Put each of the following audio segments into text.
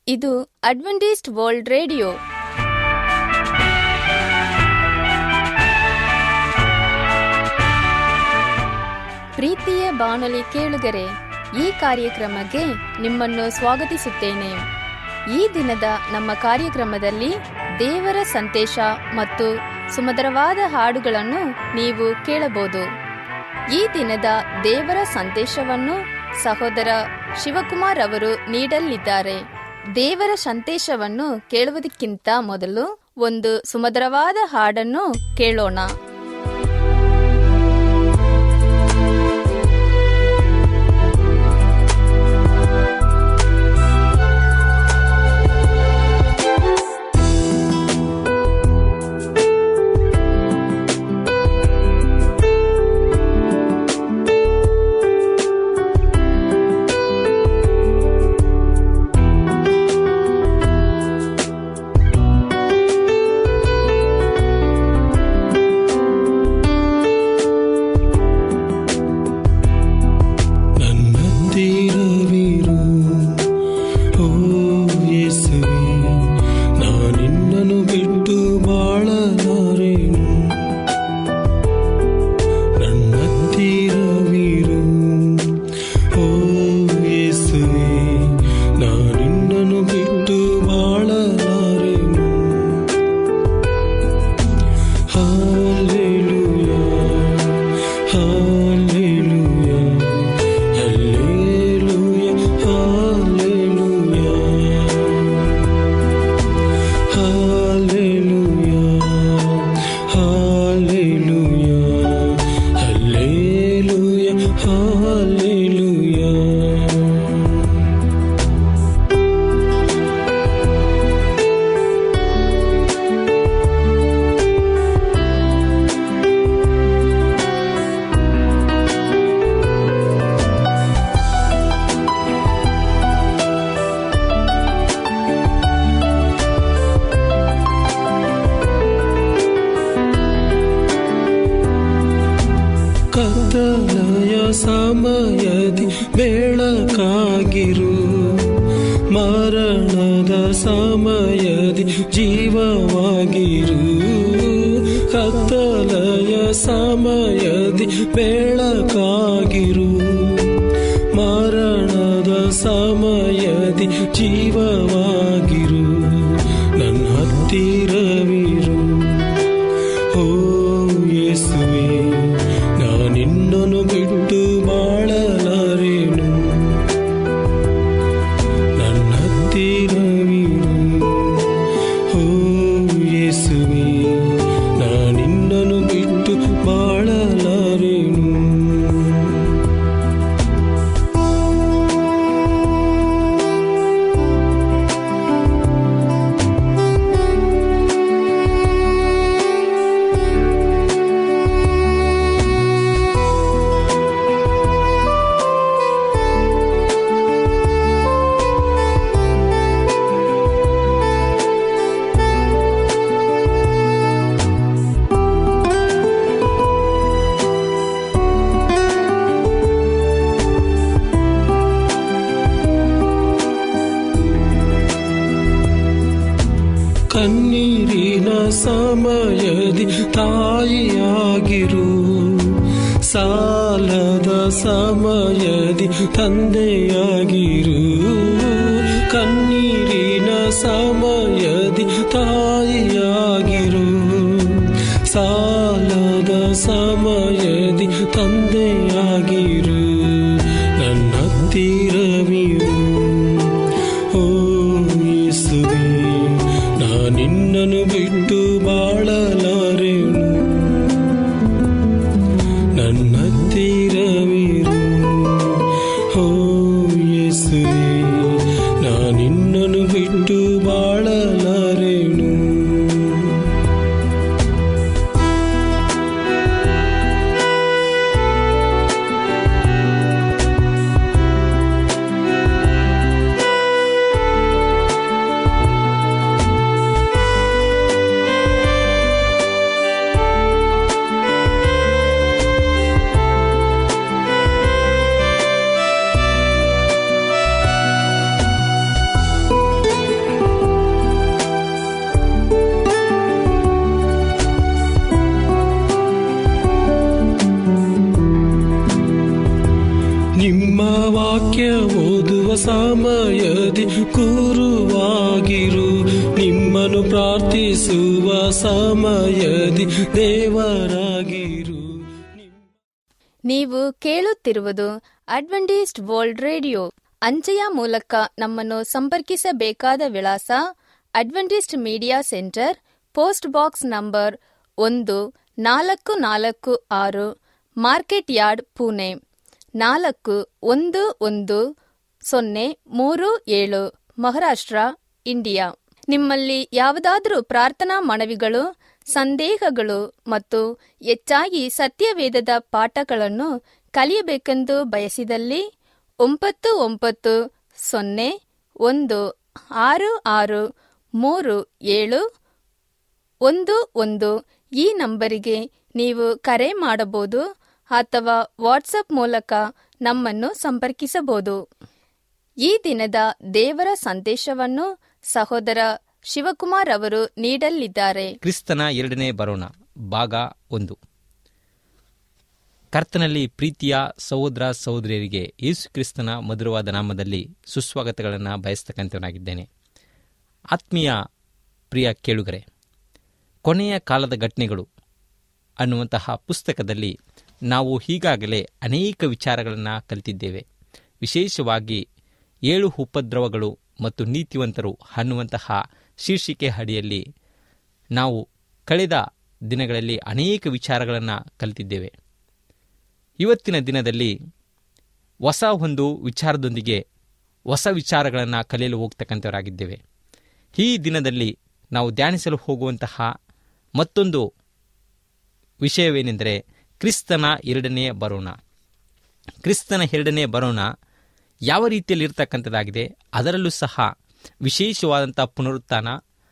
ಇದು Adventist world radio ಪ್ರೀತಿಯ ಬಾನುಲಿ ಕೇಳುಗರೆ ಈ ಕಾರ್ಯಕ್ರಮಕ್ಕೆ ನಿಮ್ಮನ್ನು ಸ್ವಾಗತಿಸುತ್ತೇನೆ ಈ ದಿನದ ನಮ್ಮ ಕಾರ್ಯಕ್ರಮದಲ್ಲಿ ದೇವರ ಸಂದೇಶ ಮತ್ತು ಸುಮಧುರವಾದ ಹಾಡುಗಳನ್ನು ನೀವು ಕೇಳಬಹುದು ಈ ದಿನದ ದೇವರ ಸಂದೇಶವನ್ನು ಸಹೋದರ ಶಿವಕುಮಾರ್ ಅವರು ನೀಡಲಿದ್ದಾರೆ ದೇವರ ಸಂದೇಶವನ್ನು ಕೇಳುವುದಕ್ಕಿಂತ ಮೊದಲು ಒಂದು ಸುಮಧುರವಾದ ಹಾಡನ್ನು ಕೇಳೋಣ ನನ್ನತ್ತಿರವಿರು ಓ ಯೇಸುವೆ ನಾನಿನ್ನನು ಬಿಟ್ಟು ಬಾಳಲಾರೆನು ನನ್ನತ್ತಿರವಿರು ಓ ಯೇಸುವೆ ನಾನಿನ್ನನು ಬಿಟ್ಟು ಬಾಳಲಾರೆನು Hallelujah, hallelujah, hallelujah, hallelujah. Hallelujah, hallelujah, hallelujah, hallelujah. ಕತ್ತಲೆಯ ಸಮಯದಿ ಬೆಳಕಾಗಿರು ಮರಣದ ಸಮಯದಿ ಜೀವವಾಗಿರು ಕತ್ತಲೆಯ ಸಮಯದಿ ಬೆಳಕಾಗಿರು ಮರಣದ ಸಮಯದಿ ಜೀವವಾಗಿರು ನನ್ನ ಹತ್ತಿರವಿರು ಓ ಯೇಸುವೆ ನಾನಿನ್ನನು ಬಿಟ್ಟು ಬಾಳಲಾರೆನು ನನ್ನ ಹತ್ತಿರವಿರು ಓ ಯೇಸುವೆ ನಾನಿನ್ನನು ಬಿಟ್ಟು ಬಾಳಲಾರೆನು ಕಣ್ಣೀರಿನ ಸಮಯದಿ ತಾಯಿಯಾಗಿರು ಸಾಲದ ಸಮಯದಿ ತಂದೆಯಾಗಿರು ಕಣ್ಣೀರಿನ ಸಮಯದಿ ತಾಯಿಯಾಗಿರು ಸಾಲದ ಸಮಯದಿ ತಂದೆಯಾಗಿರು ನನ್ನ ಹತ್ತಿರವಿರು ಓ ಯೇಸುವೆ ನಾನಿನ್ನನು ಬಿಟ್ಟು ಬಾಳಲಾರೆನು ನನ್ನ ಹತ್ತಿರವಿರು ಓ ಯೇಸುವೆ ನಾನಿನ್ನನು ಬಿಟ್ಟು ಬಾಳಲಾರೆನು ಸಮಯದಿ ಕೂರುವಾಗಿರು ನಿಮ್ಮನ್ನು ಪ್ರಾರ್ಥಿಸುವ ಸಮಯದಿ ದೇವರಾಗಿರು ನೀವು ಕೇಳುತ್ತಿರುವುದು ಅಡ್ವೆಂಟಿಸ್ಟ್ ವರ್ಲ್ಡ್ ರೇಡಿಯೋ ಅಂಚೆಯ ಮೂಲಕ ನಮ್ಮನ್ನು ಸಂಪರ್ಕಿಸಬೇಕಾದ ವಿಳಾಸ Adventist media centre post box number ಒಂದು ನಾಲ್ಕು ನಾಲ್ಕು ಆರು ಮಾರ್ಕೆಟ್ ಯಾರ್ಡ್ ಪುಣೆ ನಾಲ್ಕು ಒಂದು ಒಂದು ಸೊನ್ನೆ ಮೂರು ಏಳು ಮಹಾರಾಷ್ಟ್ರ ಇಂಡಿಯಾ ನಿಮ್ಮಲ್ಲಿ ಯಾವುದಾದರೂ ಪ್ರಾರ್ಥನಾ ಮನವಿಗಳು ಸಂದೇಹಗಳು ಮತ್ತು ಹೆಚ್ಚಾಗಿ ಸತ್ಯವೇದದ ಪಾಠಗಳನ್ನು ಕಲಿಯಬೇಕೆಂದು ಬಯಸಿದಲ್ಲಿ ಒಂಬತ್ತು ಒಂಬತ್ತು ಸೊನ್ನೆ ಒಂದು ಆರು ಆರು ಮೂರು ಏಳು ಒಂದು ಒಂದು ಈ ನಂಬರಿಗೆ ನೀವು ಕರೆ ಮಾಡಬಹುದು ಅಥವಾ ವಾಟ್ಸಪ್ ಮೂಲಕ ನಮ್ಮನ್ನು ಸಂಪರ್ಕಿಸಬಹುದು ಈ ದಿನದ ದೇವರ ಸಂದೇಶವನ್ನು ಸಹೋದರ ಶಿವಕುಮಾರ್ ಅವರು ನೀಡಲಿದ್ದಾರೆ ಕ್ರಿಸ್ತನ ಎರಡನೇ ಬರೋಣ ಭಾಗ ಒಂದು ಕರ್ತನಲ್ಲಿ ಪ್ರೀತಿಯ ಸಹೋದರ ಸಹೋದರಿಯರಿಗೆ ಯೇಸು ಕ್ರಿಸ್ತನ ಮಧುರವಾದ ನಾಮದಲ್ಲಿ ಸುಸ್ವಾಗತಗಳನ್ನು ಬಯಸ್ತಕ್ಕಂಥವನಾಗಿದ್ದೇನೆ ಆತ್ಮೀಯ ಪ್ರಿಯ ಕೇಳುಗರೆ ಕೊನೆಯ ಕಾಲದ ಘಟನೆಗಳು ಅನ್ನುವಂತಹ ಪುಸ್ತಕದಲ್ಲಿ ನಾವು ಈಗಾಗಲೇ ಅನೇಕ ವಿಚಾರಗಳನ್ನು ಕಲಿತಿದ್ದೇವೆ ವಿಶೇಷವಾಗಿ ಏಳು ಉಪದ್ರವಗಳು ಮತ್ತು ನೀತಿವಂತರು ಅನ್ನುವಂತಹ ಶೀರ್ಷಿಕೆ ಅಡಿಯಲ್ಲಿ ನಾವು ಕಳೆದ ದಿನಗಳಲ್ಲಿ ಅನೇಕ ವಿಚಾರಗಳನ್ನು ಕಲಿತಿದ್ದೇವೆ ಇವತ್ತಿನ ದಿನದಲ್ಲಿ ಹೊಸ ಒಂದು ವಿಚಾರದೊಂದಿಗೆ ಹೊಸ ವಿಚಾರಗಳನ್ನು ಕಲಿಯಲು ಹೋಗ್ತಕ್ಕಂಥವರಾಗಿದ್ದೇವೆ ಈ ದಿನದಲ್ಲಿ ನಾವು ಧ್ಯಾನಿಸಲು ಹೋಗುವಂತಹ ಮತ್ತೊಂದು ವಿಷಯವೇನೆಂದರೆ ಕ್ರಿಸ್ತನ ಎರಡನೆಯ ಬರೋಣ ಕ್ರಿಸ್ತನ ಎರಡನೇ ಬರೋಣ ಯಾವ ರೀತಿಯಲ್ಲಿ ಇರ್ತಕ್ಕಂಥದ್ದಾಗಿದೆ ಅದರಲ್ಲೂ ಸಹ ವಿಶೇಷವಾದಂಥ ಪುನರುತ್ಥಾನ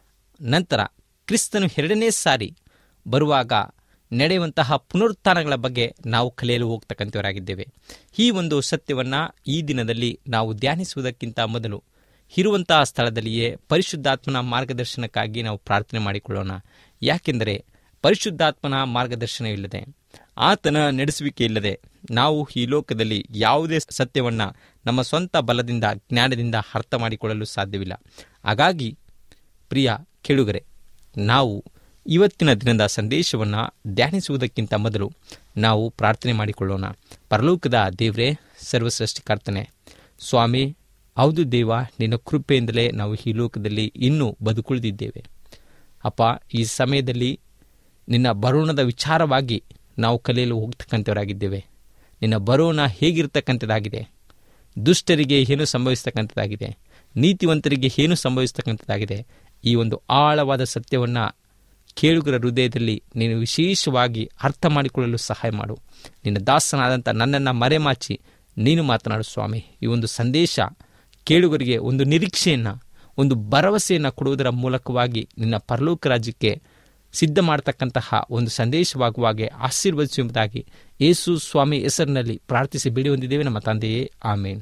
ನಂತರ ಕ್ರಿಸ್ತನು ಎರಡನೇ ಸಾರಿ ಬರುವಾಗ ನಡೆಯುವಂತಹ ಪುನರುತ್ಥಾನಗಳ ಬಗ್ಗೆ ನಾವು ಕಲಿಯಲು ಹೋಗ್ತಕ್ಕಂಥವರಾಗಿದ್ದೇವೆ ಈ ಒಂದು ಸತ್ಯವನ್ನು ಈ ದಿನದಲ್ಲಿ ನಾವು ಧ್ಯಾನಿಸುವುದಕ್ಕಿಂತ ಮೊದಲು ಇರುವಂತಹ ಸ್ಥಳದಲ್ಲಿಯೇ ಪರಿಶುದ್ಧಾತ್ಮನ ಮಾರ್ಗದರ್ಶನಕ್ಕಾಗಿ ನಾವು ಪ್ರಾರ್ಥನೆ ಮಾಡಿಕೊಳ್ಳೋಣ ಯಾಕೆಂದರೆ ಪರಿಶುದ್ಧಾತ್ಮನ ಮಾರ್ಗದರ್ಶನವಿಲ್ಲದೆ ಆತನ ನಡೆಸುವಿಕೆ ಇಲ್ಲದೆ ನಾವು ಈ ಲೋಕದಲ್ಲಿ ಯಾವುದೇ ಸತ್ಯವನ್ನು ನಮ್ಮ ಸ್ವಂತ ಬಲದಿಂದ ಜ್ಞಾನದಿಂದ ಅರ್ಥ ಮಾಡಿಕೊಳ್ಳಲು ಸಾಧ್ಯವಿಲ್ಲ ಹಾಗಾಗಿ ಪ್ರಿಯ ಕೇಳುಗರೆ ನಾವು ಇವತ್ತಿನ ದಿನದ ಸಂದೇಶವನ್ನು ಧ್ಯಾನಿಸುವುದಕ್ಕಿಂತ ಮೊದಲು ನಾವು ಪ್ರಾರ್ಥನೆ ಮಾಡಿಕೊಳ್ಳೋಣ ಪರಲೋಕದ ದೇವರೇ ಸರ್ವಸೃಷ್ಟಿಕರ್ತನೆ ಸ್ವಾಮಿ ಹೌದು ದೇವ ನಿನ್ನ ಕೃಪೆಯಿಂದಲೇ ನಾವು ಈ ಲೋಕದಲ್ಲಿ ಇನ್ನೂ ಬದುಕುಳಿದಿದ್ದೇವೆ ಅಪ್ಪ ಈ ಸಮಯದಲ್ಲಿ ನಿನ್ನ ಬರೋಣದ ವಿಚಾರವಾಗಿ ನಾವು ಕಲಿಯಲು ಹೋಗ್ತಕ್ಕಂಥವರಾಗಿದ್ದೇವೆ ನಿನ್ನ ಬರೋಣ ಹೇಗಿರ್ತಕ್ಕಂಥದ್ದಾಗಿದೆ ದುಷ್ಟರಿಗೆ ಏನು ಸಂಭವಿಸ್ತಕ್ಕಂಥದ್ದಾಗಿದೆ ನೀತಿವಂತರಿಗೆ ಏನು ಸಂಭವಿಸ್ತಕ್ಕಂಥದ್ದಾಗಿದೆ ಈ ಒಂದು ಆಳವಾದ ಸತ್ಯವನ್ನು ಕೇಳುಗರ ಹೃದಯದಲ್ಲಿ ನೀನು ವಿಶೇಷವಾಗಿ ಅರ್ಥ ಮಾಡಿಕೊಳ್ಳಲು ಸಹಾಯ ಮಾಡು ನಿನ್ನ ದಾಸನಾದಂಥ ನನ್ನನ್ನು ಮರೆಮಾಚಿ ನೀನು ಮಾತನಾಡು ಸ್ವಾಮಿ ಈ ಒಂದು ಸಂದೇಶ ಕೇಳುಗರಿಗೆ ಒಂದು ನಿರೀಕ್ಷೆಯನ್ನು ಒಂದು ಭರವಸೆಯನ್ನು ಕೊಡುವುದರ ಮೂಲಕವಾಗಿ ನಿನ್ನ ಪರಲೋಕ ರಾಜ್ಯಕ್ಕೆ ಸಿದ್ಧ ಮಾಡತಕ್ಕಂತಹ ಒಂದು ಸಂದೇಶವಾಗುವಾಗೆ ಆಶೀರ್ವದಿಸುವುದಾಗಿ ಯೇಸು ಸ್ವಾಮಿ ಹೆಸರಿನಲ್ಲಿ ಪ್ರಾರ್ಥಿಸಿ ಬಿಡಿ ಹೊಂದಿದ್ದೇವೆ ನಮ್ಮ ತಂದೆಯೇ ಆಮೇನ್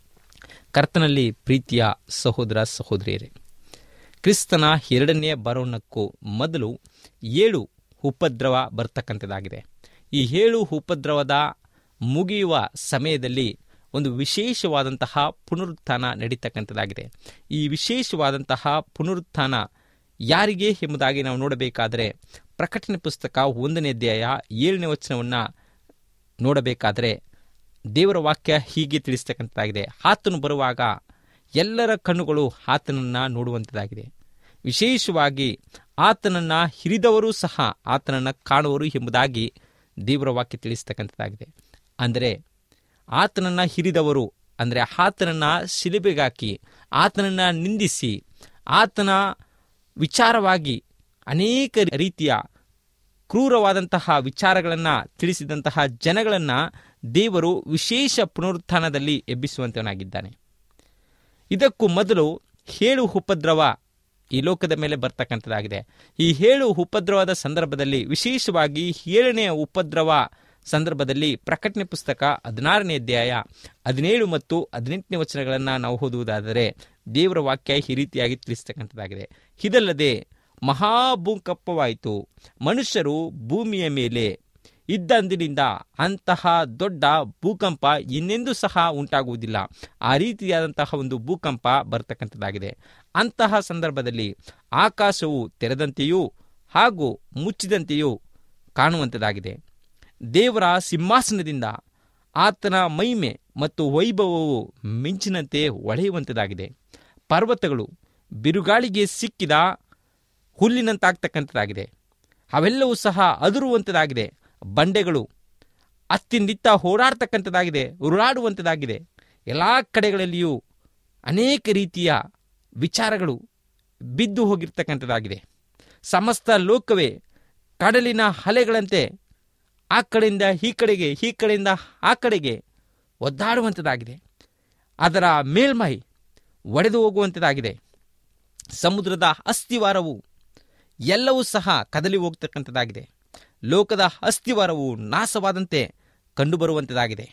ಕರ್ತನಲ್ಲಿ ಪ್ರೀತಿಯ ಸಹೋದರ ಸಹೋದರಿಯರೇ ಕ್ರಿಸ್ತನ ಎರಡನೆಯ ಬರೋಣಕ್ಕೂ ಮೊದಲು ಏಳು ಉಪದ್ರವ ಬರ್ತಕ್ಕಂಥದ್ದಾಗಿದೆ ಈ ಏಳು ಉಪದ್ರವದ ಮುಗಿಯುವ ಸಮಯದಲ್ಲಿ ಒಂದು ವಿಶೇಷವಾದಂತಹ ಪುನರುತ್ಥಾನ ನಡೀತಕ್ಕಂಥದ್ದಾಗಿದೆ ಈ ವಿಶೇಷವಾದಂತಹ ಪುನರುತ್ಥಾನ ಯಾರಿಗೆ ಎಂಬುದಾಗಿ ನಾವು ನೋಡಬೇಕಾದರೆ ಪ್ರಕಟಣೆ ಪುಸ್ತಕ ಒಂದನೇ ಅಧ್ಯಾಯ ಏಳನೇ ವಚನವನ್ನು ನೋಡಬೇಕಾದರೆ ದೇವರ ವಾಕ್ಯ ಹೀಗೆ ತಿಳಿಸ್ತಕ್ಕಂಥದ್ದಾಗಿದೆ ಆತನು ಬರುವಾಗ ಎಲ್ಲರ ಕಣ್ಣುಗಳು ಆತನನ್ನು ನೋಡುವಂಥದ್ದಾಗಿದೆ ವಿಶೇಷವಾಗಿ ಆತನನ್ನು ಹಿರಿದವರು ಸಹ ಆತನನ್ನು ಕಾಣುವರು ಎಂಬುದಾಗಿ ದೇವರ ವಾಕ್ಯ ತಿಳಿಸ್ತಕ್ಕಂಥದ್ದಾಗಿದೆ ಅಂದರೆ ಆತನನ್ನು ಹಿರಿದವರು ಅಂದರೆ ಆತನನ್ನು ಶಿಲುಬೆಗಾಕಿ ಆತನನ್ನು ನಿಂದಿಸಿ ಆತನ ವಿಚಾರವಾಗಿ ಅನೇಕ ರೀತಿಯ ಕ್ರೂರವಾದಂತಹ ವಿಚಾರಗಳನ್ನು ತಿಳಿಸಿದಂತಹ ಜನಗಳನ್ನು ದೇವರು ವಿಶೇಷ ಪುನರುತ್ಥಾನದಲ್ಲಿ ಎಬ್ಬಿಸುವಂತವನಾಗಿದ್ದಾನೆ ಇದಕ್ಕೂ ಮೊದಲು ಏಳು ಉಪದ್ರವ ಈ ಲೋಕದ ಮೇಲೆ ಬರ್ತಕ್ಕಂಥದ್ದಾಗಿದೆ ಈ ಏಳು ಉಪದ್ರವದ ಸಂದರ್ಭದಲ್ಲಿ ವಿಶೇಷವಾಗಿ ಏಳನೆಯ ಉಪದ್ರವ ಸಂದರ್ಭದಲ್ಲಿ ಪ್ರಕಟಣೆ ಪುಸ್ತಕ ಹದಿನಾರನೇ ಅಧ್ಯಾಯ ಹದಿನೇಳು ಮತ್ತು ಹದಿನೆಂಟನೇ ವಚನಗಳನ್ನು ನಾವು ಓದುವುದಾದರೆ ದೇವರ ವಾಕ್ಯ ಈ ರೀತಿಯಾಗಿ ತಿಳಿಸ್ತಕ್ಕಂಥದ್ದಾಗಿದೆ ಇದಲ್ಲದೆ ಮಹಾಭೂಕಂಪವಾಯಿತು ಮನುಷ್ಯರು ಭೂಮಿಯ ಮೇಲೆ ಇದ್ದಂದಿನಿಂದ ಅಂತಹ ದೊಡ್ಡ ಭೂಕಂಪ ಇನ್ನೆಂದೂ ಸಹ ಉಂಟಾಗುವುದಿಲ್ಲ ಆ ರೀತಿಯಾದಂತಹ ಒಂದು ಭೂಕಂಪ ಬರ್ತಕ್ಕಂಥದ್ದಾಗಿದೆ ಅಂತಹ ಸಂದರ್ಭದಲ್ಲಿ ಆಕಾಶವು ತೆರೆದಂತೆಯೂ ಹಾಗೂ ಮುಚ್ಚಿದಂತೆಯೂ ಕಾಣುವಂಥದ್ದಾಗಿದೆ ದೇವರ ಸಿಂಹಾಸನದಿಂದ ಆತನ ಮಹಿಮೆ ಮತ್ತು ವೈಭವವು ಮಿಂಚಿನಂತೆ ಹೊಳೆಯುವಂಥದ್ದಾಗಿದೆ ಪರ್ವತಗಳು ಬಿರುಗಾಳಿಗೆ ಸಿಕ್ಕಿದ ಹುಲ್ಲಿನಂತಾಗ್ತಕ್ಕಂಥದ್ದಾಗಿದೆ ಅವೆಲ್ಲವೂ ಸಹ ಅದುರುವಂಥದ್ದಾಗಿದೆ ಬಂಡೆಗಳು ಅತ್ತಿಂದಿತ್ತ ಓಡಾಡ್ತಕ್ಕಂಥದ್ದಾಗಿದೆ ಉರುಳಾಡುವಂಥದ್ದಾಗಿದೆ ಎಲ್ಲ ಕಡೆಗಳಲ್ಲಿಯೂ ಅನೇಕ ರೀತಿಯ ವಿಚಾರಗಳು ಬಿದ್ದು ಹೋಗಿರ್ತಕ್ಕಂಥದ್ದಾಗಿದೆ ಸಮಸ್ತ ಲೋಕವೇ ಕಡಲಿನ ಅಲೆಗಳಂತೆ ಆ ಕಡೆಯಿಂದ ಈ ಕಡೆಗೆ ಈ ಕಡೆಯಿಂದ ಆ ಕಡೆಗೆ ಒದ್ದಾಡುವಂಥದ್ದಾಗಿದೆ ಅದರ ಮೇಲ್ಮೈ ಒಡೆದು ಹೋಗುವಂಥದ್ದಾಗಿದೆ ಸಮುದ್ರದ ಅಸ್ಥಿವಾರವು ಎಲ್ಲವೂ ಸಹ ಕದಲಿ ಹೋಗ್ತಕ್ಕಂಥದ್ದಾಗಿದೆ ಲೋಕದ ಅಸ್ಥಿವಾರವು ನಾಶವಾದಂತೆ ಕಂಡುಬರುವಂಥದ್ದಾಗಿದೆ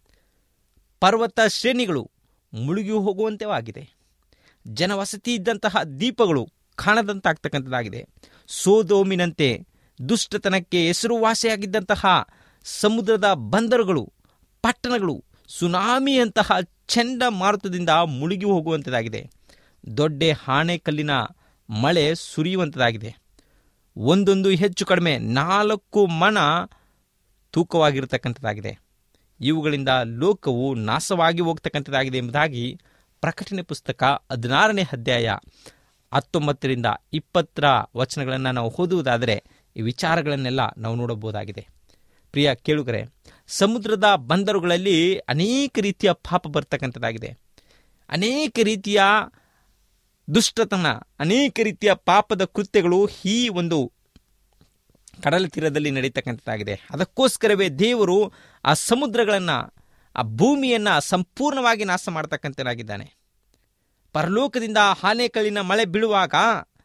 ಪರ್ವತ ಶ್ರೇಣಿಗಳು ಮುಳುಗಿ ಹೋಗುವಂತೆ ಆಗಿದೆ ಜನವಸತಿ ಇದ್ದಂತಹ ದೀಪಗಳು ಕಾಣದಂತಾಗ್ತಕ್ಕಂಥದ್ದಾಗಿದೆ ಸೋದೋಮಿನಂತೆ ದುಷ್ಟತನಕ್ಕೆ ಹೆಸರುವಾಸಿಯಾಗಿದ್ದಂತಹ ಸಮುದ್ರದ ಬಂದರುಗಳು ಪಟ್ಟಣಗಳು ಸುನಾಮಿಯಂತಹ ಚಂಡಮಾರುತದಿಂದ ಮುಳುಗಿ ಹೋಗುವಂಥದ್ದಾಗಿದೆ ದೊಡ್ಡ ಆಣೆಕಲ್ಲಿನ ಮಳೆ ಸುರಿಯುವಂಥದ್ದಾಗಿದೆ ಒಂದೊಂದು ಹೆಚ್ಚು ಕಡಿಮೆ ನಾಲ್ಕು ಮಣ ತೂಕವಾಗಿರತಕ್ಕಂಥದ್ದಾಗಿದೆ ಇವುಗಳಿಂದ ಲೋಕವು ನಾಶವಾಗಿ ಹೋಗ್ತಕ್ಕಂಥದ್ದಾಗಿದೆ ಎಂಬುದಾಗಿ ಪ್ರಕಟಣೆ ಪುಸ್ತಕ ಹದಿನಾರನೇ ಅಧ್ಯಾಯ ಹತ್ತೊಂಬತ್ತರಿಂದ ಇಪ್ಪತ್ತರ ವಚನಗಳನ್ನು ನಾವು ಓದುವುದಾದರೆ ಈ ವಿಚಾರಗಳನ್ನೆಲ್ಲ ನಾವು ನೋಡಬಹುದಾಗಿದೆ ಪ್ರಿಯ ಕೇಳುಗರೆ ಸಮುದ್ರದ ಬಂದರುಗಳಲ್ಲಿ ಅನೇಕ ರೀತಿಯ ಪಾಪ ಬರ್ತಕ್ಕಂಥದ್ದಾಗಿದೆ ಅನೇಕ ರೀತಿಯ ದುಷ್ಟತನ ಅನೇಕ ರೀತಿಯ ಪಾಪದ ಕೃತ್ಯಗಳು ಈ ಒಂದು ಕಡಲ ತೀರದಲ್ಲಿ ನಡೀತಕ್ಕಂಥದ್ದಾಗಿದೆ ಅದಕ್ಕೋಸ್ಕರವೇ ದೇವರು ಆ ಸಮುದ್ರಗಳನ್ನು ಆ ಭೂಮಿಯನ್ನು ಸಂಪೂರ್ಣವಾಗಿ ನಾಶ ಮಾಡ್ತಕ್ಕಂಥನಾಗಿದ್ದಾನೆ ಪರಲೋಕದಿಂದ ಆನೆಕಲ್ಲಿನ ಮಳೆ ಬೀಳುವಾಗ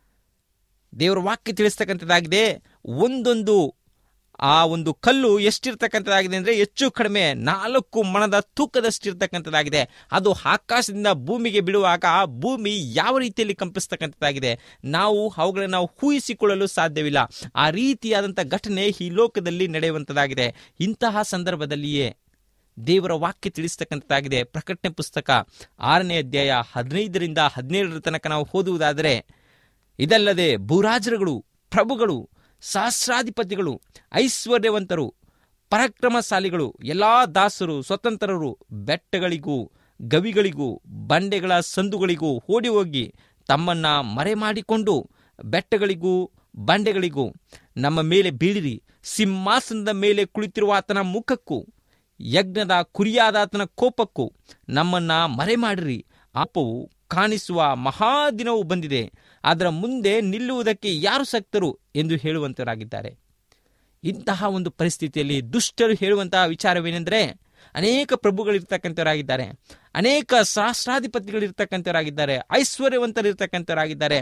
ದೇವರ ವಾಕ್ಯ ತಿಳಿಸ್ತಕ್ಕಂಥದ್ದಾಗಿದೆ ಒಂದೊಂದು ಆ ಒಂದು ಕಲ್ಲು ಎಷ್ಟಿರ್ತಕ್ಕಂಥದ್ದಾಗಿದೆ ಅಂದರೆ ಹೆಚ್ಚು ಕಡಿಮೆ ನಾಲ್ಕು ಮಣದ ತೂಕದಷ್ಟಿರ್ತಕ್ಕಂಥದ್ದಾಗಿದೆ ಅದು ಆಕಾಶದಿಂದ ಭೂಮಿಗೆ ಬೀಳುವಾಗ ಆ ಭೂಮಿ ಯಾವ ರೀತಿಯಲ್ಲಿ ಕಂಪಿಸ್ತಕ್ಕಂಥದ್ದಾಗಿದೆ ನಾವು ಅವುಗಳನ್ನು ಊಹಿಸಿಕೊಳ್ಳಲು ಸಾಧ್ಯವಿಲ್ಲ ಆ ರೀತಿಯಾದಂಥ ಘಟನೆ ಈ ಲೋಕದಲ್ಲಿ ನಡೆಯುವಂಥದ್ದಾಗಿದೆ ಇಂತಹ ಸಂದರ್ಭದಲ್ಲಿಯೇ ದೇವರ ವಾಕ್ಯ ತಿಳಿಸ್ತಕ್ಕಂಥದ್ದಾಗಿದೆ ಪ್ರಕಟಣೆ ಪುಸ್ತಕ ಆರನೇ ಅಧ್ಯಾಯ ಹದಿನೈದರಿಂದ ಹದಿನೇಳರ ತನಕ ನಾವು ಓದುವುದಾದರೆ ಇದಲ್ಲದೆ ಭೂರಾಜರುಗಳು ಪ್ರಭುಗಳು ಸಹಸ್ರಾಧಿಪತಿಗಳು ಐಶ್ವರ್ಯವಂತರು ಪರಾಕ್ರಮಶಾಲಿಗಳು ಎಲ್ಲ ದಾಸರು ಸ್ವತಂತ್ರರು ಬೆಟ್ಟಗಳಿಗೂ ಗವಿಗಳಿಗೂ ಬಂಡೆಗಳ ಸಂದುಗಳಿಗೂ ಓಡಿ ಹೋಗಿ ತಮ್ಮನ್ನ ಮರೆ ಮಾಡಿಕೊಂಡು ಬೆಟ್ಟಗಳಿಗೂ ಬಂಡೆಗಳಿಗೂ ನಮ್ಮ ಮೇಲೆ ಬೀಳಿರಿ ಸಿಂಹಾಸನದ ಮೇಲೆ ಕುಳಿತಿರುವ ಆತನ ಮುಖಕ್ಕೂ ಯಜ್ಞದ ಕುರಿಯಾದ ಆತನ ಕೋಪಕ್ಕೂ ನಮ್ಮನ್ನ ಮರೆ ಮಾಡಿರಿ ಆಪವು ಕಾಣಿಸುವ ಮಹಾದಿನವು ಬಂದಿದೆ ಅದರ ಮುಂದೆ ನಿಲ್ಲುವುದಕ್ಕೆ ಯಾರು ಸಕ್ತರು ಎಂದು ಹೇಳುವಂತವರಾಗಿದ್ದಾರೆ ಇಂತಹ ಒಂದು ಪರಿಸ್ಥಿತಿಯಲ್ಲಿ ದುಷ್ಟರು ಹೇಳುವಂತಹ ವಿಚಾರವೇನೆಂದರೆ ಅನೇಕ ಪ್ರಭುಗಳಿರ್ತಕ್ಕಂಥವರಾಗಿದ್ದಾರೆ ಅನೇಕ ಸಹಸ್ರಾಧಿಪತಿಗಳಿರ್ತಕ್ಕಂಥವರಾಗಿದ್ದಾರೆ ಐಶ್ವರ್ಯವಂತರಿರ್ತಕ್ಕಂಥವರಾಗಿದ್ದಾರೆ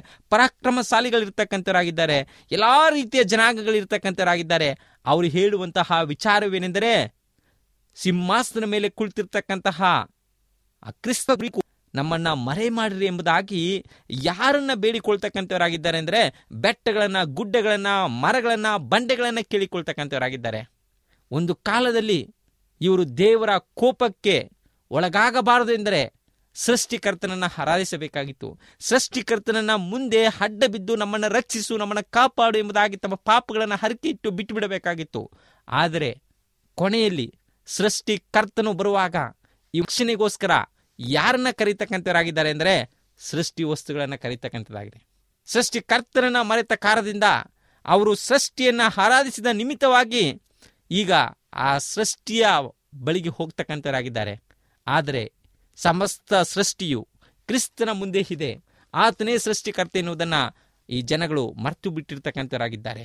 ಪರಾಕ್ರಮಶಾಲಿಗಳಿರ್ತಕ್ಕಂಥವರಾಗಿದ್ದಾರೆ ಎಲ್ಲ ರೀತಿಯ ಜನಾಂಗಗಳಿರ್ತಕ್ಕಂಥವರಾಗಿದ್ದಾರೆ ಅವರು ಹೇಳುವಂತಹ ವಿಚಾರವೇನೆಂದರೆ ಸಿಂಹಾಸನ ಮೇಲೆ ಕುಳಿತಿರ್ತಕ್ಕಂತಹ ಆ ಕ್ರಿಸ್ತ ಕುರಿತು ನಮ್ಮನ್ನ ಮರೆ ಮಾಡಿರಿ ಎಂಬುದಾಗಿ ಯಾರನ್ನ ಬೇಡಿಕೊಳ್ತಕ್ಕಂಥವರಾಗಿದ್ದಾರೆ ಅಂದರೆ ಬೆಟ್ಟಗಳನ್ನ ಗುಡ್ಡಗಳನ್ನ ಮರಗಳನ್ನ ಬಂಡೆಗಳನ್ನ ಕೇಳಿಕೊಳ್ತಕ್ಕಂಥವರಾಗಿದ್ದಾರೆ ಒಂದು ಕಾಲದಲ್ಲಿ ಇವರು ದೇವರ ಕೋಪಕ್ಕೆ ಒಳಗಾಗಬಾರದು ಎಂದರೆ ಸೃಷ್ಟಿಕರ್ತನನ್ನ ಆರಾಧಿಸಬೇಕಾಗಿತ್ತು ಸೃಷ್ಟಿಕರ್ತನನ್ನ ಮುಂದೆ ಅಡ್ಡ ಬಿದ್ದು ನಮ್ಮನ್ನು ರಕ್ಷಿಸು ನಮ್ಮನ್ನು ಕಾಪಾಡು ಎಂಬುದಾಗಿ ತಮ್ಮ ಪಾಪಗಳನ್ನು ಹರಕೆ ಇಟ್ಟು ಬಿಟ್ಟು ಬಿಡಬೇಕಾಗಿತ್ತು ಆದರೆ ಕೊನೆಯಲ್ಲಿ ಸೃಷ್ಟಿಕರ್ತನು ಬರುವಾಗ ಈ ವೀಕ್ಷಣೆಗೋಸ್ಕರ ಯಾರನ್ನ ಕರೀತಕ್ಕಂಥವರಾಗಿದ್ದಾರೆ ಅಂದರೆ ಸೃಷ್ಟಿ ವಸ್ತುಗಳನ್ನು ಕರೀತಕ್ಕಂಥದ್ದಾಗಿದೆ ಸೃಷ್ಟಿಕರ್ತನನ್ನ ಮರೆತ ಕಾರಣದಿಂದ ಅವರು ಸೃಷ್ಟಿಯನ್ನ ಆರಾಧಿಸಿದ ನಿಮಿತ್ತವಾಗಿ ಈಗ ಆ ಸೃಷ್ಟಿಯ ಬಳಿಗೆ ಹೋಗ್ತಕ್ಕಂಥವರಾಗಿದ್ದಾರೆ ಆದರೆ ಸಮಸ್ತ ಸೃಷ್ಟಿಯು ಕ್ರಿಸ್ತನ ಮುಂದೆ ಇದೆ ಆತನೇ ಸೃಷ್ಟಿಕರ್ತ ಎನ್ನುವುದನ್ನು ಈ ಜನಗಳು ಮರೆತು ಬಿಟ್ಟಿರ್ತಕ್ಕಂಥವರಾಗಿದ್ದಾರೆ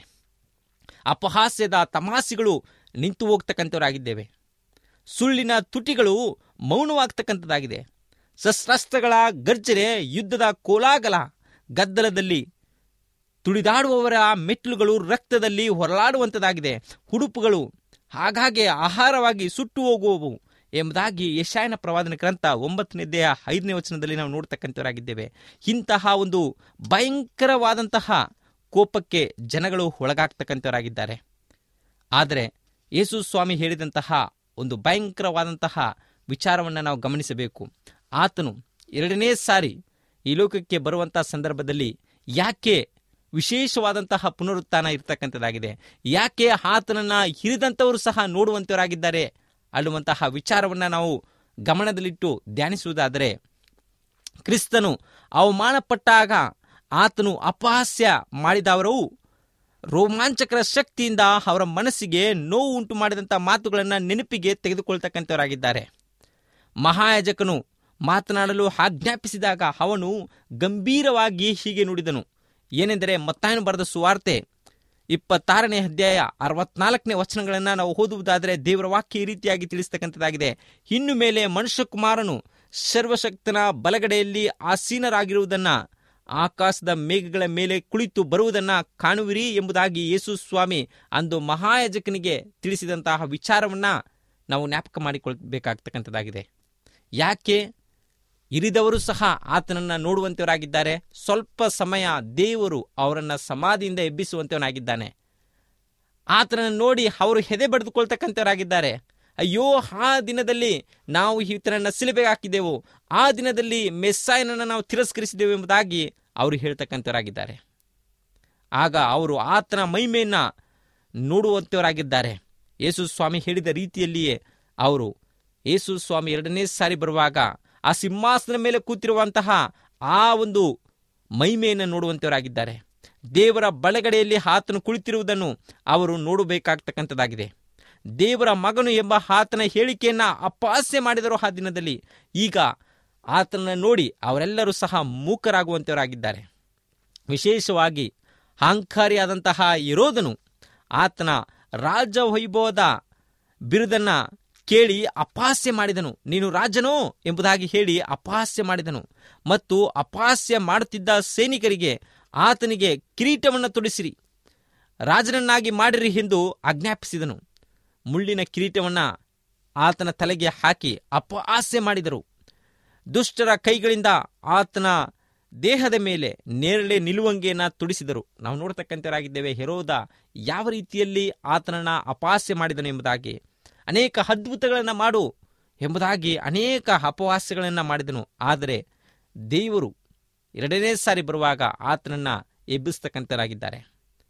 ಅಪಹಾಸ್ಯದ ತಮಾಸಿಗಳು ನಿಂತು ಹೋಗ್ತಕ್ಕಂಥವರಾಗಿದ್ದೇವೆ ಸುಳ್ಳಿನ ತುಟಿಗಳು ಮೌನವಾಗ್ತಕ್ಕಂಥದ್ದಾಗಿದೆ ಶಸ್ತ್ರಾಸ್ತ್ರಗಳ ಗರ್ಜನೆ ಯುದ್ಧದ ಕೋಲಾಗಲ ಗದ್ದಲದಲ್ಲಿ ತುಳಿದಾಡುವವರ ಮೆಟ್ಲುಗಳು ರಕ್ತದಲ್ಲಿ ಹೊರಲಾಡುವಂಥದ್ದಾಗಿದೆ ಉಡುಪುಗಳು ಹಾಗಾಗಿ ಆಹಾರವಾಗಿ ಸುಟ್ಟು ಹೋಗುವವು ಎಂಬುದಾಗಿ ಯಶಾಯನ ಪ್ರವಾದನ ಗ್ರಂಥ ಒಂಬತ್ತನೇದೆಯ ಐದನೇ ವಚನದಲ್ಲಿ ನಾವು ನೋಡ್ತಕ್ಕಂಥವರಾಗಿದ್ದೇವೆ ಇಂತಹ ಒಂದು ಭಯಂಕರವಾದಂತಹ ಕೋಪಕ್ಕೆ ಜನಗಳು ಒಳಗಾಗ್ತಕ್ಕಂಥವರಾಗಿದ್ದಾರೆ ಆದರೆ ಯೇಸು ಸ್ವಾಮಿ ಹೇಳಿದಂತಹ ಒಂದು ಭಯಂಕರವಾದಂತಹ ವಿಚಾರವನ್ನು ನಾವು ಗಮನಿಸಬೇಕು ಆತನು ಎರಡನೇ ಸಾರಿ ಈ ಲೋಕಕ್ಕೆ ಬರುವಂಥ ಸಂದರ್ಭದಲ್ಲಿ ಯಾಕೆ ವಿಶೇಷವಾದಂತಹ ಪುನರುತ್ಥಾನ ಇರ್ತಕ್ಕಂಥದ್ದಾಗಿದೆ ಯಾಕೆ ಆತನನ್ನ ಹಿರಿದಂಥವರು ಸಹ ನೋಡುವಂತವರಾಗಿದ್ದಾರೆ ಅನ್ನುವಂತಹ ವಿಚಾರವನ್ನು ನಾವು ಗಮನದಲ್ಲಿಟ್ಟು ಧ್ಯಾನಿಸುವುದಾದರೆ ಕ್ರಿಸ್ತನು ಅವಮಾನಪಟ್ಟಾಗ ಆತನು ಅಪಹಾಸ್ಯ ಮಾಡಿದವರು ರೋಮಾಂಚಕರ ಶಕ್ತಿಯಿಂದ ಅವರ ಮನಸ್ಸಿಗೆ ನೋವು ಉಂಟು ಮಾಡಿದಂಥ ಮಾತುಗಳನ್ನು ನೆನಪಿಗೆ ತೆಗೆದುಕೊಳ್ತಕ್ಕಂಥವರಾಗಿದ್ದಾರೆ ಮಹಾಯಾಜಕನು ಮಾತನಾಡಲು ಆಜ್ಞಾಪಿಸಿದಾಗ ಅವನು ಗಂಭೀರವಾಗಿ ಹೀಗೆ ನುಡಿದನು ಏನೆಂದರೆ ಮತ್ತಾಯನು ಬರೆದ ಸುವಾರ್ತೆ ಇಪ್ಪತ್ತಾರನೇ ಅಧ್ಯಾಯ ಅರವತ್ನಾಲ್ಕನೇ ವಚನಗಳನ್ನು ನಾವು ಓದುವುದಾದರೆ ದೇವರ ವಾಕ್ಯ ಈ ರೀತಿಯಾಗಿ ತಿಳಿಸ್ತಕ್ಕಂಥದ್ದಾಗಿದೆ ಇನ್ನು ಮೇಲೆ ಮನುಷ್ಯಕುಮಾರನು ಸರ್ವಶಕ್ತನ ಬಲಗಡೆಯಲ್ಲಿ ಆಸೀನರಾಗಿರುವುದನ್ನ ಆಕಾಶದ ಮೇಘಗಳ ಮೇಲೆ ಕುಳಿತು ಬರುವುದನ್ನ ಕಾಣುವಿರಿ ಎಂಬುದಾಗಿ ಯೇಸು ಸ್ವಾಮಿ ಅಂದು ಮಹಾಯಾಜಕನಿಗೆ ತಿಳಿಸಿದಂತಹ ವಿಚಾರವನ್ನ ನಾವು ಜ್ಞಾಪಕ ಮಾಡಿಕೊಳ್ಬೇಕಾಗ್ತಕ್ಕಂಥದ್ದಾಗಿದೆ ಯಾಕೆ ಇರಿದವರು ಸಹ ಆತನನ್ನ ನೋಡುವಂತವರಾಗಿದ್ದಾರೆ ಸ್ವಲ್ಪ ಸಮಯ ದೇವರು ಅವರನ್ನ ಸಮಾಧಿಯಿಂದ ಎಬ್ಬಿಸುವಂತವನಾಗಿದ್ದಾನೆ ಆತನನ್ನು ನೋಡಿ ಅವರು ಹೆದೆ ಬಡಿದುಕೊಳ್ತಕ್ಕಂಥವರಾಗಿದ್ದಾರೆ ಅಯ್ಯೋ ಆ ದಿನದಲ್ಲಿ ನಾವು ಈತನನ್ನ ಸಿಲುಬೆಗೆ ಹಾಕಿದೆವು ಆ ದಿನದಲ್ಲಿ ಮೆಸ್ಸಾಯನನ್ನು ನಾವು ತಿರಸ್ಕರಿಸಿದೆವು ಎಂಬುದಾಗಿ ಅವರು ಹೇಳ್ತಕ್ಕಂಥವರಾಗಿದ್ದಾರೆ ಆಗ ಅವರು ಆತನ ಮಹಿಮೆಯನ್ನ ನೋಡುವಂಥವರಾಗಿದ್ದಾರೆ ಯೇಸು ಸ್ವಾಮಿ ಹೇಳಿದ ರೀತಿಯಲ್ಲಿಯೇ ಅವರು ಯೇಸು ಸ್ವಾಮಿ ಎರಡನೇ ಸಾರಿ ಬರುವಾಗ ಆ ಸಿಂಹಾಸನ ಮೇಲೆ ಕೂತಿರುವಂತಹ ಆ ಒಂದು ಮಹಿಮೆಯನ್ನು ನೋಡುವಂಥವರಾಗಿದ್ದಾರೆ ದೇವರ ಬಲಗಡೆಯಲ್ಲಿ ಆತನು ಕುಳಿತಿರುವುದನ್ನು ಅವರು ನೋಡಬೇಕಾಗ್ತಕ್ಕಂಥದ್ದಾಗಿದೆ ದೇವರ ಮಗನು ಎಂಬ ಆತನ ಹೇಳಿಕೆಯನ್ನ ಅಪಹಾಸ್ಯ ಮಾಡಿದರು ಆ ದಿನದಲ್ಲಿ ಈಗ ಆತನನ್ನು ನೋಡಿ ಅವರೆಲ್ಲರೂ ಸಹ ಮೂಕರಾಗುವಂಥವರಾಗಿದ್ದಾರೆ ವಿಶೇಷವಾಗಿ ಅಹಂಕಾರಿಯಾದಂತಹ ಇರೋದನು ಆತನ ರಾಜ ವೈಭವದ ಬಿರುದನ್ನ ಕೇಳಿ ಅಪಹಾಸ್ಯ ಮಾಡಿದನು ನೀನು ರಾಜನೋ ಎಂಬುದಾಗಿ ಹೇಳಿ ಅಪಹಾಸ್ಯ ಮಾಡಿದನು ಮತ್ತು ಅಪಹಾಸ್ಯ ಮಾಡುತ್ತಿದ್ದ ಸೈನಿಕರಿಗೆ ಆತನಿಗೆ ಕಿರೀಟವನ್ನು ತೊಡಿಸಿರಿ ರಾಜನನ್ನಾಗಿ ಮಾಡಿರಿ ಎಂದು ಆಜ್ಞಾಪಿಸಿದನು ಮುಳ್ಳಿನ ಕಿರೀಟವನ್ನ ಆತನ ತಲೆಗೆ ಹಾಕಿ ಅಪಹಾಸ್ಯ ಮಾಡಿದರು ದುಷ್ಟರ ಕೈಗಳಿಂದ ಆತನ ದೇಹದ ಮೇಲೆ ನೇರಳೆ ನಿಲುವಂಗಿಯನ್ನ ತುಡಿಸಿದರು ನಾವು ನೋಡ್ತಕ್ಕಂಥವರಾಗಿದ್ದೇವೆ ಹೆರೋದ ಯಾವ ರೀತಿಯಲ್ಲಿ ಆತನನ್ನ ಅಪಹಾಸ್ಯ ಮಾಡಿದನು ಎಂಬುದಾಗಿ ಅನೇಕ ಅದ್ಭುತಗಳನ್ನು ಮಾಡು ಎಂಬುದಾಗಿ ಅನೇಕ ಅಪಹಾಸ್ಯಗಳನ್ನು ಮಾಡಿದನು ಆದರೆ ದೇವರು ಎರಡನೇ ಸಾರಿ ಬರುವಾಗ ಆತನನ್ನ ಎಬ್ಬಿಸ್ತಕ್ಕಂಥರಾಗಿದ್ದಾರೆ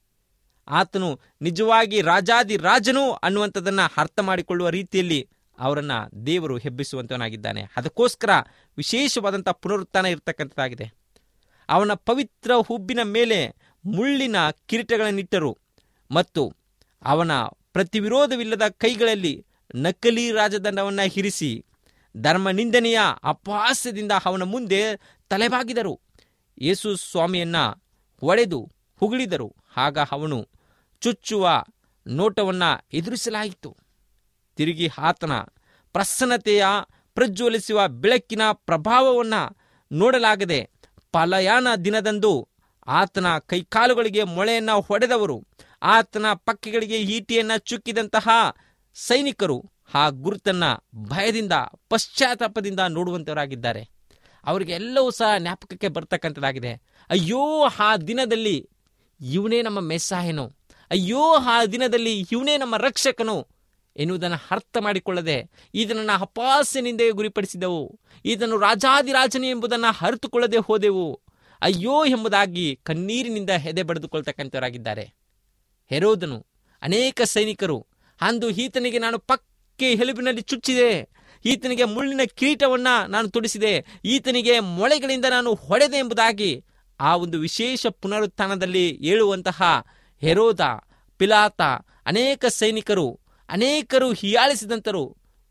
ಆತನು ನಿಜವಾಗಿ ರಾಜಾದಿ ರಾಜನು ಅನ್ನುವಂಥದ್ದನ್ನ ಅರ್ಥ ಮಾಡಿಕೊಳ್ಳುವ ರೀತಿಯಲ್ಲಿ ಅವರನ್ನ ದೇವರು ಹೆಬ್ಬಿಸುವಂತವನಾಗಿದ್ದಾನೆ ಅದಕ್ಕೋಸ್ಕರ ವಿಶೇಷವಾದಂಥ ಪುನರುತ್ಥಾನ ಇರತಕ್ಕಂಥದ್ದಾಗಿದೆ ಅವನ ಪವಿತ್ರ ಹುಬ್ಬಿನ ಮೇಲೆ ಮುಳ್ಳಿನ ಕಿರೀಟಗಳನ್ನಿಟ್ಟರು ಮತ್ತು ಅವನ ಪ್ರತಿವಿರೋಧವಿಲ್ಲದ ಕೈಗಳಲ್ಲಿ ನಕಲಿ ರಾಜದಂಡವನ್ನು ಹಿರಿಸಿ ಧರ್ಮ ನಿಂದನೆಯ ಅಪಹಾಸ್ಯದಿಂದ ಅವನ ಮುಂದೆ ತಲೆಬಾಗಿದರು ಯೇಸು ಸ್ವಾಮಿಯನ್ನ ಒಡೆದು ಹುಗುಳಿದರು ಆಗ ಅವನು ಚುಚ್ಚುವ ನೋಟವನ್ನ ಎದುರಿಸಲಾಯಿತು ತಿರುಗಿ ಆತನ ಪ್ರಸನ್ನತೆಯ ಪ್ರಜ್ವಲಿಸುವ ಬೆಳಕಿನ ಪ್ರಭಾವವನ್ನ ನೋಡಲಾಗದೆ ಪಲಯಾನ ದಿನದಂದು ಆತನ ಕೈಕಾಲುಗಳಿಗೆ ಮೊಳೆಯನ್ನ ಹೊಡೆದವರು ಆತನ ಪಕ್ಕೆಗಳಿಗೆ ಈಟಿಯನ್ನ ಚುಕ್ಕಿದಂತಹ ಸೈನಿಕರು ಆ ಗುರುತನ್ನ ಭಯದಿಂದ ಪಶ್ಚಾತ್ತಾಪದಿಂದ ನೋಡುವಂತವರಾಗಿದ್ದಾರೆ ಅವರಿಗೆ ಎಲ್ಲವೂ ಸಹ ಜ್ಞಾಪಕಕ್ಕೆ ಬರ್ತಕ್ಕಂಥದ್ದಾಗಿದೆ ಅಯ್ಯೋ ಆ ದಿನದಲ್ಲಿ ಇವನೇ ನಮ್ಮ ಮೆಸ್ಸಾಯನು ಅಯ್ಯೋ ಆ ದಿನದಲ್ಲಿ ಇವನೇ ನಮ್ಮ ರಕ್ಷಕನು ಎನ್ನುವುದನ್ನು ಅರ್ಥ ಮಾಡಿಕೊಳ್ಳದೆ ಇದನ್ನು ಅಪಾಸ್ಯನಿಂದ ಗುರಿಪಡಿಸಿದೆವು ಇದನ್ನು ರಾಜಾದಿರಾಜನೇ ಎಂಬುದನ್ನು ಅರಿತುಕೊಳ್ಳದೆ ಹೋದೆವು ಅಯ್ಯೋ ಎಂಬುದಾಗಿ ಕಣ್ಣೀರಿನಿಂದ ಹೆದೆ ಬಡಿದುಕೊಳ್ತಕ್ಕಂಥವರಾಗಿದ್ದಾರೆ ಹೆರೋದನು ಅನೇಕ ಸೈನಿಕರು ಅಂದು ಈತನಿಗೆ ನಾನು ಪಕ್ಕೆ ಎಲುಬಿನಲ್ಲಿ ಚುಚ್ಚಿದೆ ಈತನಿಗೆ ಮುಳ್ಳಿನ ಕಿರೀಟವನ್ನ ನಾನು ತೊಡಿಸಿದೆ ಈತನಿಗೆ ಮೊಳೆಗಳಿಂದ ನಾನು ಹೊಡೆದೆ ಎಂಬುದಾಗಿ ಆ ಒಂದು ವಿಶೇಷ ಪುನರುತ್ಥಾನದಲ್ಲಿ ಹೇಳುವಂತಹ ಹೆರೋದ ಪಿಲಾತ ಅನೇಕ ಸೈನಿಕರು ಅನೇಕರು ಹೀಯಾಳಿಸಿದಂತರು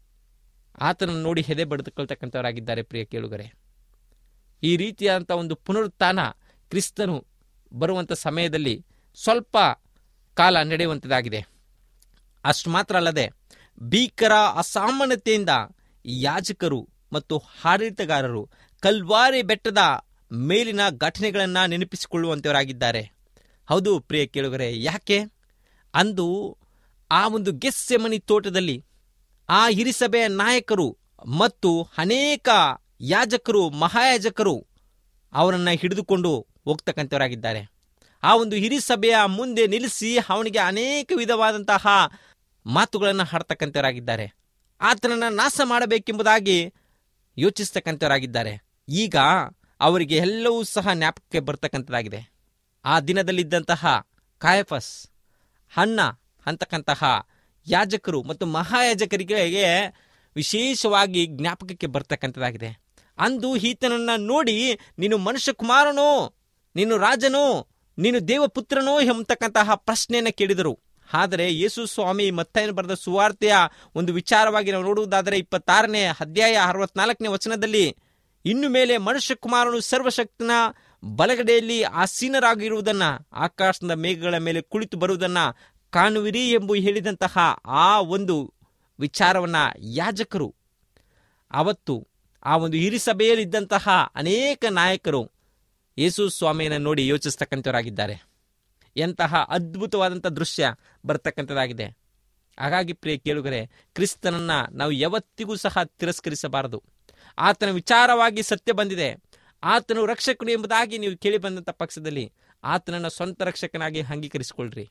ಆತನನ್ನು ನೋಡಿ ಹೆದೆ ಬಡಿದುಕೊಳ್ತಕ್ಕಂಥವರಾಗಿದ್ದಾರೆ ಪ್ರಿಯ ಕೇಳುಗರೆ ಈ ರೀತಿಯಾದಂಥ ಒಂದು ಪುನರುತ್ಥಾನ ಕ್ರಿಸ್ತನು ಬರುವಂಥ ಸಮಯದಲ್ಲಿ ಸ್ವಲ್ಪ ಕಾಲ ನಡೆಯುವಂಥದ್ದಾಗಿದೆ ಅಷ್ಟು ಮಾತ್ರ ಅಲ್ಲದೆ ಭೀಕರ ಅಸಾಮಾನ್ಯತೆಯಿಂದ ಯಾಜಕರು ಮತ್ತು ಆಡಳಿತಗಾರರು ಕಲ್ವಾರಿ ಬೆಟ್ಟದ ಮೇಲಿನ ಘಟನೆಗಳನ್ನು ನೆನಪಿಸಿಕೊಳ್ಳುವಂತವರಾಗಿದ್ದಾರೆ ಹೌದು ಪ್ರಿಯ ಕೇಳುಗರೆ ಯಾಕೆ ಅಂದು ಆ ಒಂದು ಗೆಸ್ಸೆಮನಿ ತೋಟದಲ್ಲಿ ಆ ಹಿರಿಸಭೆಯ ನಾಯಕರು ಮತ್ತು ಅನೇಕ ಯಾಜಕರು ಮಹಾಯಾಜಕರು ಅವರನ್ನು ಹಿಡಿದುಕೊಂಡು ಹೋಗ್ತಕ್ಕಂಥವರಾಗಿದ್ದಾರೆ ಆ ಒಂದು ಹಿರಿಸಭೆಯ ಮುಂದೆ ನಿಲ್ಲಿಸಿ ಅವನಿಗೆ ಅನೇಕ ವಿಧವಾದಂತಹ ಮಾತುಗಳನ್ನು ಹಾಡ್ತಕ್ಕಂಥವರಾಗಿದ್ದಾರೆ ಆತನನ್ನು ನಾಶ ಮಾಡಬೇಕೆಂಬುದಾಗಿ ಯೋಚಿಸ್ತಕ್ಕಂಥವರಾಗಿದ್ದಾರೆ ಈಗ ಅವರಿಗೆ ಎಲ್ಲವೂ ಸಹ ಜ್ಞಾಪಕಕ್ಕೆ ಬರ್ತಕ್ಕಂಥದ್ದಾಗಿದೆ ಆ ದಿನದಲ್ಲಿದ್ದಂತಹ ಕಾಯಫಸ್ ಹಣ್ಣ ಅಂತಕ್ಕಂತಹ ಯಾಜಕರು ಮತ್ತು ಮಹಾಯಾಜಕರಿಗೆ ವಿಶೇಷವಾಗಿ ಜ್ಞಾಪಕಕ್ಕೆ ಬರ್ತಕ್ಕಂಥದ್ದಾಗಿದೆ ಅಂದು ಈತನನ್ನ ನೋಡಿ ನೀನು ಮನುಷ್ಯ ಕುಮಾರನೋ ನೀನು ರಾಜನೋ ನೀನು ದೇವಪುತ್ರನೋ ಎಂಬತಕ್ಕಂತಹ ಪ್ರಶ್ನೆಯನ್ನು ಕೇಳಿದರು ಆದರೆ ಯೇಸು ಸ್ವಾಮಿ ಮತ್ತೇನು ಬರೆದ ಸುವಾರ್ತೆಯ ಒಂದು ವಿಚಾರವಾಗಿ ನಾವು ನೋಡುವುದಾದರೆ ಇಪ್ಪತ್ತಾರನೇ ಅಧ್ಯಾಯ ಅರವತ್ನಾಲ್ಕನೇ ವಚನದಲ್ಲಿ ಇನ್ನು ಮೇಲೆ ಮನುಷ್ಯ ಕುಮಾರನು ಸರ್ವಶಕ್ತನ ಬಲಗಡೆಯಲ್ಲಿ ಆಸೀನರಾಗಿರುವುದನ್ನ ಆಕಾಶದ ಮೇಘಗಳ ಮೇಲೆ ಕುಳಿತು ಬರುವುದನ್ನ ಕಾಣುವಿರಿ ಎಂಬು ಹೇಳಿದಂತಹ ಆ ಒಂದು ವಿಚಾರವನ್ನ ಯಾಜಕರು ಅವತ್ತು ಆ ಒಂದು ಹಿರಿಸಭೆಯಲ್ಲಿದ್ದಂತಹ ಅನೇಕ ನಾಯಕರು ಯೇಸು ಸ್ವಾಮಿಯನ್ನು ನೋಡಿ ಯೋಚಿಸ್ತಕ್ಕಂಥವರಾಗಿದ್ದಾರೆ ಎಂತಹ ಅದ್ಭುತವಾದಂಥ ದೃಶ್ಯ ಬರ್ತಕ್ಕಂಥದ್ದಾಗಿದೆ ಹಾಗಾಗಿ ಪ್ರಿಯ ಕೇಳುಗರೆ ಕ್ರಿಸ್ತನನ್ನ ನಾವು ಯಾವತ್ತಿಗೂ ಸಹ ತಿರಸ್ಕರಿಸಬಾರದು ಆತನ ವಿಚಾರವಾಗಿ ಸತ್ಯ ಬಂದಿದೆ ಆತನು ರಕ್ಷಕನು ಎಂಬುದಾಗಿ ನೀವು ಕೇಳಿ ಬಂದಂಥ ಪಕ್ಷದಲ್ಲಿ ಆತನನ್ನು ಸ್ವಂತ ರಕ್ಷಕನಾಗಿ ಅಂಗೀಕರಿಸಿಕೊಳ್ಳ್ರಿ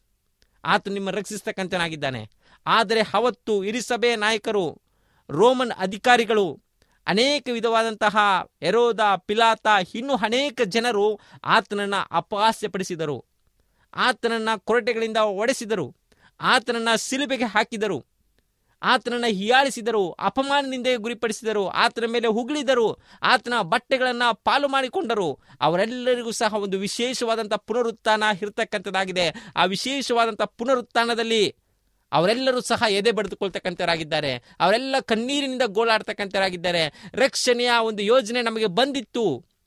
ಆತ ನಿಮ್ಮ ರಕ್ಷಿಸ್ತಕ್ಕಂಥನಾಗಿದ್ದಾನೆ ಆದರೆ ಅವತ್ತು ಇರಿಸಭೆಯ ನಾಯಕರು ರೋಮನ್ ಅಧಿಕಾರಿಗಳು ಅನೇಕ ವಿಧವಾದಂತಹ ಎರೋದ ಪಿಲಾತ ಇನ್ನೂ ಅನೇಕ ಜನರು ಆತನನ್ನು ಅಪಹಾಸ್ಯಪಡಿಸಿದರು ಆತನನ್ನು ಕೊರಟೆಗಳಿಂದ ಒಡೆಸಿದರು ಆತನನ್ನು ಸಿಲುಬೆಗೆ ಹಾಕಿದರು ಆತನನ್ನು ಹೀಯಾಳಿಸಿದರು ಅಪಮಾನದಿಂದ ಗುರಿಪಡಿಸಿದರು ಆತನ ಮೇಲೆ ಹುಗಳಿದರು ಆತನ ಬಟ್ಟೆಗಳನ್ನು ಪಾಲು ಮಾಡಿಕೊಂಡರು ಅವರೆಲ್ಲರಿಗೂ ಸಹ ಒಂದು ವಿಶೇಷವಾದಂಥ ಪುನರುತ್ಥಾನ ಇರತಕ್ಕಂಥದ್ದಾಗಿದೆ ಆ ವಿಶೇಷವಾದಂಥ ಪುನರುತ್ಥಾನದಲ್ಲಿ ಅವರೆಲ್ಲರೂ ಸಹ ಎದೆ ಬಡಿದುಕೊಳ್ತಕ್ಕಂಥವರಾಗಿದ್ದಾರೆ ಅವರೆಲ್ಲ ಕಣ್ಣೀರಿನಿಂದ ಗೋಳಾಡ್ತಕ್ಕಂಥವರಾಗಿದ್ದಾರೆ ರಕ್ಷಣೆಯ ಒಂದು ಯೋಜನೆ ನಮಗೆ ಬಂದಿತ್ತು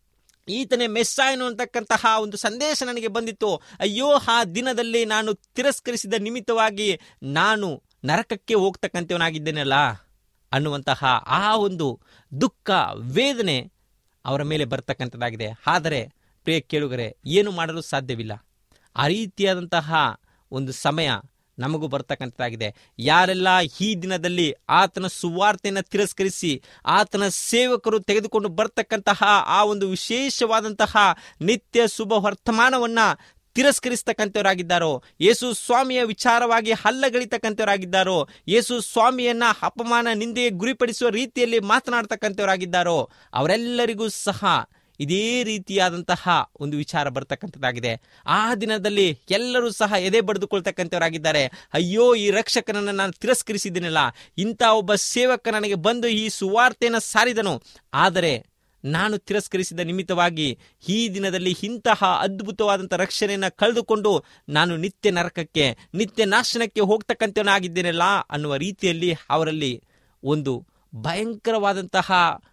ಈತನೇ ಮೆಸ್ಸಾಯನು ಅಂತಕ್ಕಂತಹ ಒಂದು ಸಂದೇಶ ನನಗೆ ಬಂದಿತ್ತು ಅಯ್ಯೋ ಆ ದಿನದಲ್ಲಿ ನಾನು ತಿರಸ್ಕರಿಸಿದ ನಿಮಿತ್ತವಾಗಿ ನಾನು ನರಕಕ್ಕೆ ಹೋಗ್ತಕ್ಕಂಥವನಾಗಿದ್ದೇನಲ್ಲ ಅನ್ನುವಂತಹ ಆ ಒಂದು ದುಃಖ ವೇದನೆ ಅವರ ಮೇಲೆ ಬರ್ತಕ್ಕಂಥದ್ದಾಗಿದೆ ಆದರೆ ಪ್ರಿಯ ಕೇಳುಗರೆ ಏನು ಮಾಡಲು ಸಾಧ್ಯವಿಲ್ಲ ಆ ರೀತಿಯಾದಂತಹ ಒಂದು ಸಮಯ ನಮಗೂ ಬರ್ತಕ್ಕಂಥದ್ದಾಗಿದೆ ಯಾರೆಲ್ಲ ಈ ದಿನದಲ್ಲಿ ಆತನ ಸುವಾರ್ತೆಯನ್ನು ತಿರಸ್ಕರಿಸಿ ಆತನ ಸೇವಕರು ತೆಗೆದುಕೊಂಡು ಬರ್ತಕ್ಕಂತಹ ಆ ಒಂದು ವಿಶೇಷವಾದಂತಹ ನಿತ್ಯ ಶುಭ ವರ್ತಮಾನವನ್ನ ತಿರಸ್ಕರಿಸ್ತಕ್ಕಂಥವರಾಗಿದ್ದಾರೋ ಯೇಸು ಸ್ವಾಮಿಯ ವಿಚಾರವಾಗಿ ಹಲ್ಲಗಳಿತಕ್ಕಂಥವರಾಗಿದ್ದಾರೋ ಯೇಸು ಸ್ವಾಮಿಯನ್ನ ಅಪಮಾನ ನಿಂದೆ ಗುರಿಪಡಿಸುವ ರೀತಿಯಲ್ಲಿ ಮಾತನಾಡ್ತಕ್ಕಂಥವರಾಗಿದ್ದಾರೋ ಅವರೆಲ್ಲರಿಗೂ ಸಹ ಇದೇ ರೀತಿಯಾದಂತಹ ಒಂದು ವಿಚಾರ ಬರ್ತಕ್ಕಂಥದ್ದಾಗಿದೆ ಆ ದಿನದಲ್ಲಿ ಎಲ್ಲರೂ ಸಹ ಎದೆ ಬಡಿದುಕೊಳ್ತಕ್ಕಂಥವರಾಗಿದ್ದಾರೆ ಅಯ್ಯೋ ಈ ರಕ್ಷಕನನ್ನು ನಾನು ತಿರಸ್ಕರಿಸಿದ್ದೀನಲ್ಲ ಇಂಥ ಒಬ್ಬ ಸೇವಕ ನನಗೆ ಬಂದು ಈ ಸುವಾರ್ತೆಯನ್ನು ಸಾರಿದನು ಆದರೆ ನಾನು ತಿರಸ್ಕರಿಸಿದ ನಿಮಿತ್ತವಾಗಿ ಈ ದಿನದಲ್ಲಿ ಇಂತಹ ಅದ್ಭುತವಾದಂಥ ರಕ್ಷಣೆಯನ್ನು ಕಳೆದುಕೊಂಡು ನಾನು ನಿತ್ಯ ನರಕಕ್ಕೆ ನಿತ್ಯ ನಾಶನಕ್ಕೆ ಹೋಗ್ತಕ್ಕಂಥವನಾಗಿದ್ದೇನಲ್ಲ ಅನ್ನುವ ರೀತಿಯಲ್ಲಿ ಅವರಲ್ಲಿ ಒಂದು ಭಯಂಕರವಾದಂತಹ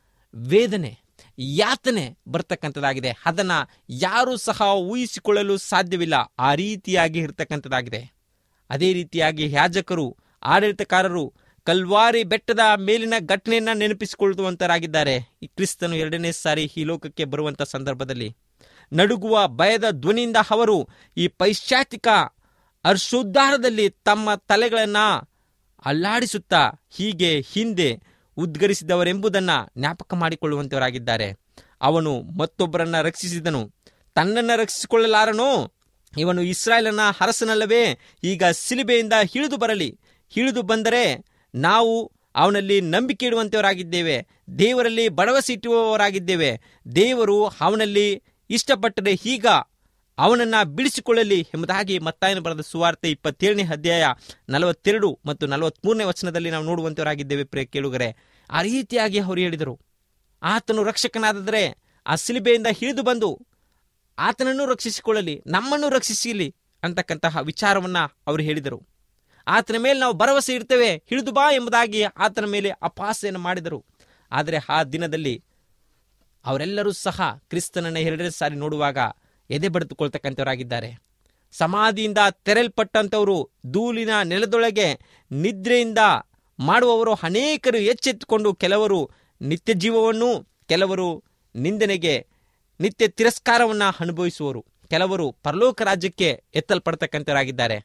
ವೇದನೆ ಯಾತನೆ ಬರ್ತಕ್ಕಂಥದ್ದಾಗಿದೆ ಅದನ್ನ ಯಾರೂ ಸಹ ಊಹಿಸಿಕೊಳ್ಳಲು ಸಾಧ್ಯವಿಲ್ಲ ಆ ರೀತಿಯಾಗಿ ಇರ್ತಕ್ಕಂಥದ್ದಾಗಿದೆ ಅದೇ ರೀತಿಯಾಗಿ ಯಾಜಕರು ಆಡಳಿತಕಾರರು ಕಲ್ವಾರಿ ಬೆಟ್ಟದ ಮೇಲಿನ ಘಟನೆಯನ್ನ ನೆನಪಿಸಿಕೊಳ್ಳುವಂತರಾಗಿದ್ದಾರೆ ಈ ಕ್ರಿಸ್ತನು ಎರಡನೇ ಸಾರಿ ಈ ಲೋಕಕ್ಕೆ ಬರುವಂತ ಸಂದರ್ಭದಲ್ಲಿ ನಡುಗುವ ಭಯದ ಧ್ವನಿಯಿಂದ ಅವರು ಈ ಪೈಶಾಚಿಕ ಹರ್ಷೋದ್ಧಾರದಲ್ಲಿ ತಮ್ಮ ತಲೆಗಳನ್ನ ಅಲ್ಲಾಡಿಸುತ್ತಾ ಹೀಗೆ ಹಿಂದೆ ಉದ್ಗರಿಸಿದವರೆಂಬುದನ್ನ ಜ್ಞಾಪಕ ಮಾಡಿಕೊಳ್ಳುವಂತವರಾಗಿದ್ದಾರೆ ಅವನು ಮತ್ತೊಬ್ಬರನ್ನ ರಕ್ಷಿಸಿದನು ತನ್ನನ್ನ ರಕ್ಷಿಸಿಕೊಳ್ಳಲಾರನೋ ಇವನು ಇಸ್ರಾಯೇಲನ ಅರಸನಲ್ಲವೇ ಈಗ ಸಿಲಿಬೆಯಿಂದ ಹಿಡಿದು ಬರಲಿ ಹಿಡಿದು ಬಂದರೆ ನಾವು ಅವನಲ್ಲಿ ನಂಬಿಕೆ ಇಡುವಂತವರಾಗಿದ್ದೇವೆ ದೇವರಲ್ಲಿ ಭರವಸೆ ಇಟ್ಟುವವರಾಗಿದ್ದೇವೆ ದೇವರು ಅವನಲ್ಲಿ ಇಷ್ಟಪಟ್ಟರೆ ಈಗ ಅವನನ್ನ ಬಿಡಿಸಿಕೊಳ್ಳಲಿ ಎಂಬುದಾಗಿ ಮತ್ತಾಯನ ಬರೆದ ಸುವಾರ್ತೆ ಇಪ್ಪತ್ತೇಳನೇ ಅಧ್ಯಾಯ ನಲವತ್ತೆರಡು ಮತ್ತು ನಲವತ್ಮೂರನೇ ವಚನದಲ್ಲಿ ನಾವು ನೋಡುವಂತವರಾಗಿದ್ದೇವೆ ಪ್ರಿಯ ಕೇಳುಗರೆ ಆ ರೀತಿಯಾಗಿ ಅವರು ಹೇಳಿದರು ಆತನು ರಕ್ಷಕನಾದರೆ ಆ ಸಿಲಿಬೆಯಿಂದ ಹಿಡಿದು ಬಂದು ಆತನನ್ನು ರಕ್ಷಿಸಿಕೊಳ್ಳಲಿ ನಮ್ಮನ್ನು ರಕ್ಷಿಸಲಿ ಅಂತಕ್ಕಂತಹ ವಿಚಾರವನ್ನ ಅವರು ಹೇಳಿದರು ಆತನ ಮೇಲೆ ನಾವು ಭರವಸೆ ಇರ್ತೇವೆ ಹಿಡಿದು ಬಾ ಎಂಬುದಾಗಿ ಆತನ ಮೇಲೆ ಅಪಹಾಸ್ಯವನ್ನು ಮಾಡಿದರು ಆದರೆ ಆ ದಿನದಲ್ಲಿ ಅವರೆಲ್ಲರೂ ಸಹ ಕ್ರಿಸ್ತನನ್ನ ಎರಡನೇ ಸಾರಿ ನೋಡುವಾಗ ಎದೆ ಬಡಿದುಕೊಳ್ತಕ್ಕಂಥವರಾಗಿದ್ದಾರೆ ಸಮಾಧಿಯಿಂದ ತೆರೆಯಲ್ಪಟ್ಟಂಥವರು ಧೂಳಿನ ನೆಲದೊಳಗೆ ನಿದ್ರೆಯಿಂದ ಮಾಡುವವರು ಅನೇಕರು ಎಚ್ಚೆತ್ತುಕೊಂಡು ಕೆಲವರು ನಿತ್ಯ ಜೀವವನ್ನು ಕೆಲವರು ನಿಂದನೆಗೆ ನಿತ್ಯ ತಿರಸ್ಕಾರವನ್ನು ಅನುಭವಿಸುವರು ಕೆಲವರು ಪರಲೋಕ ರಾಜ್ಯಕ್ಕೆ ಎತ್ತಲ್ಪಡ್ತಕ್ಕಂಥವರಾಗಿದ್ದಾರೆ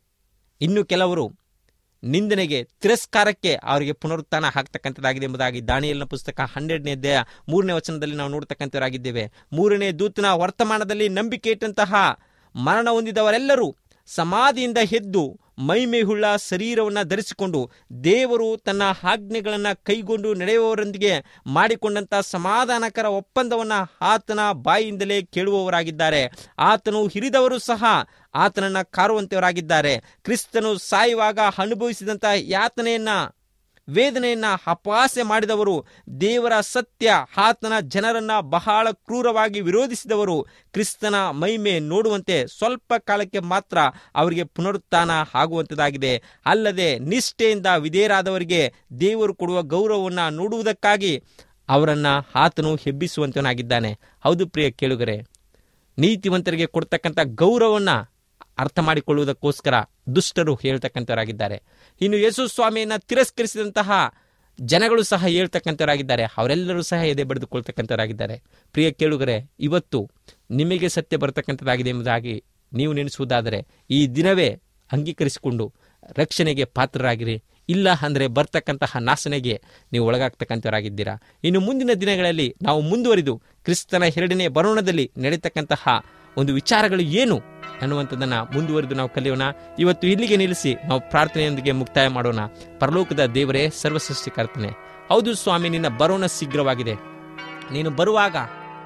ಇನ್ನು ಕೆಲವರು ನಿಂದನೆಗೆ ತಿರಸ್ಕಾರಕ್ಕೆ ಅವರಿಗೆ ಪುನರುತ್ಥಾನ ಆಗ್ತಕ್ಕಂಥದ್ದಾಗಿದೆ ಎಂಬುದಾಗಿ ದಾನಿಯಲ್ನ ಪುಸ್ತಕ ಹನ್ನೆರಡನೇ ಅಧ್ಯಾಯ ಮೂರನೇ ವಚನದಲ್ಲಿ ನಾವು ನೋಡ್ತಕ್ಕಂಥವರಾಗಿದ್ದೇವೆ ಮೂರನೇ ದೂತನ ವರ್ತಮಾನದಲ್ಲಿ ನಂಬಿಕೆ ಇಟ್ಟಂತಹ ಮರಣ ಹೊಂದಿದವರೆಲ್ಲರೂ ಸಮಾಧಿಯಿಂದ ಎದ್ದು ಮೈಮೇಹುಳ್ಳ ಶರೀರವನ್ನು ಧರಿಸಿಕೊಂಡು ದೇವರು ತನ್ನ ಆಜ್ಞೆಗಳನ್ನು ಕೈಗೊಂಡು ನಡೆಯುವವರೊಂದಿಗೆ ಮಾಡಿಕೊಂಡಂಥ ಸಮಾಧಾನಕರ ಒಪ್ಪಂದವನ್ನು ಆತನ ಬಾಯಿಯಿಂದಲೇ ಕೇಳುವವರಾಗಿದ್ದಾರೆ ಆತನು ಹಿರಿದವರು ಸಹ ಆತನನ್ನು ಕಾರುವಂತವರಾಗಿದ್ದಾರೆ ಕ್ರಿಸ್ತನು ಸಾಯುವಾಗ ಅನುಭವಿಸಿದಂಥ ಯಾತನೆಯನ್ನ ವೇದನೆಯನ್ನ ಅಪಹಾಸ್ಯ ಮಾಡಿದವರು ದೇವರ ಸತ್ಯ ಆತನ ಜನರನ್ನ ಬಹಳ ಕ್ರೂರವಾಗಿ ವಿರೋಧಿಸಿದವರು ಕ್ರಿಸ್ತನ ಮಹಿಮೆ ನೋಡುವಂತೆ ಸ್ವಲ್ಪ ಕಾಲಕ್ಕೆ ಮಾತ್ರ ಅವರಿಗೆ ಪುನರುತ್ಥಾನ ಆಗುವಂಥದ್ದಾಗಿದೆ ಅಲ್ಲದೆ ನಿಷ್ಠೆಯಿಂದ ವಿಧೇಯರಾದವರಿಗೆ ದೇವರು ಕೊಡುವ ಗೌರವವನ್ನು ನೋಡುವುದಕ್ಕಾಗಿ ಅವರನ್ನ ಆತನು ಹೆಬ್ಬಿಸುವಂತವನಾಗಿದ್ದಾನೆ ಹೌದು ಪ್ರಿಯ ಕೇಳುಗರೆ ನೀತಿವಂತರಿಗೆ ಕೊಡ್ತಕ್ಕಂಥ ಗೌರವವನ್ನು ಅರ್ಥ ಮಾಡಿಕೊಳ್ಳುವುದಕ್ಕೋಸ್ಕರ ದುಷ್ಟರು ಹೇಳ್ತಕ್ಕಂಥವರಾಗಿದ್ದಾರೆ ಇನ್ನು ಯೇಸು ಸ್ವಾಮಿಯನ್ನ ತಿರಸ್ಕರಿಸಿದಂತಹ ಜನಗಳು ಸಹ ಹೇಳ್ತಕ್ಕಂಥವರಾಗಿದ್ದಾರೆ ಅವರೆಲ್ಲರೂ ಸಹ ಎದೆ ಬಡಿದುಕೊಳ್ತಕ್ಕಂಥವರಾಗಿದ್ದಾರೆ ಪ್ರಿಯ ಕೇಳುಗರೆ ಇವತ್ತು ನಿಮಗೆ ಸತ್ಯ ಬರತಕ್ಕಂಥದ್ದಾಗಿದೆ ಎಂಬುದಾಗಿ ನೀವು ನೆನೆಸುವುದಾದರೆ ಈ ದಿನವೇ ಅಂಗೀಕರಿಸಿಕೊಂಡು ರಕ್ಷಣೆಗೆ ಪಾತ್ರರಾಗಿರಿ ಇಲ್ಲ ಅಂದರೆ ಬರ್ತಕ್ಕಂತಹ ನಾಶನೆಗೆ ನೀವು ಒಳಗಾಗ್ತಕ್ಕಂಥವರಾಗಿದ್ದೀರಾ ಇನ್ನು ಮುಂದಿನ ದಿನಗಳಲ್ಲಿ ನಾವು ಮುಂದುವರಿದು ಕ್ರಿಸ್ತನ ಎರಡನೇ ಬರೋಣದಲ್ಲಿ ನಡೀತಕ್ಕಂತಹ ಒಂದು ವಿಚಾರಗಳು ಏನು ಅನ್ನುವಂಥದ್ದನ್ನು ಮುಂದುವರಿದು ನಾವು ಕಲಿಯೋಣ ಇವತ್ತು ಇಲ್ಲಿಗೆ ನಿಲ್ಲಿಸಿ ನಾವು ಪ್ರಾರ್ಥನೆಯೊಂದಿಗೆ ಮುಕ್ತಾಯ ಮಾಡೋಣ ಪರಲೋಕದ ದೇವರೇ ಸರ್ವಸೃಷ್ಟಿಕರ್ತನೆ ಹೌದು ಸ್ವಾಮಿ ನಿನ್ನ ಬರೋಣ ಶೀಘ್ರವಾಗಿದೆ ನೀನು ಬರುವಾಗ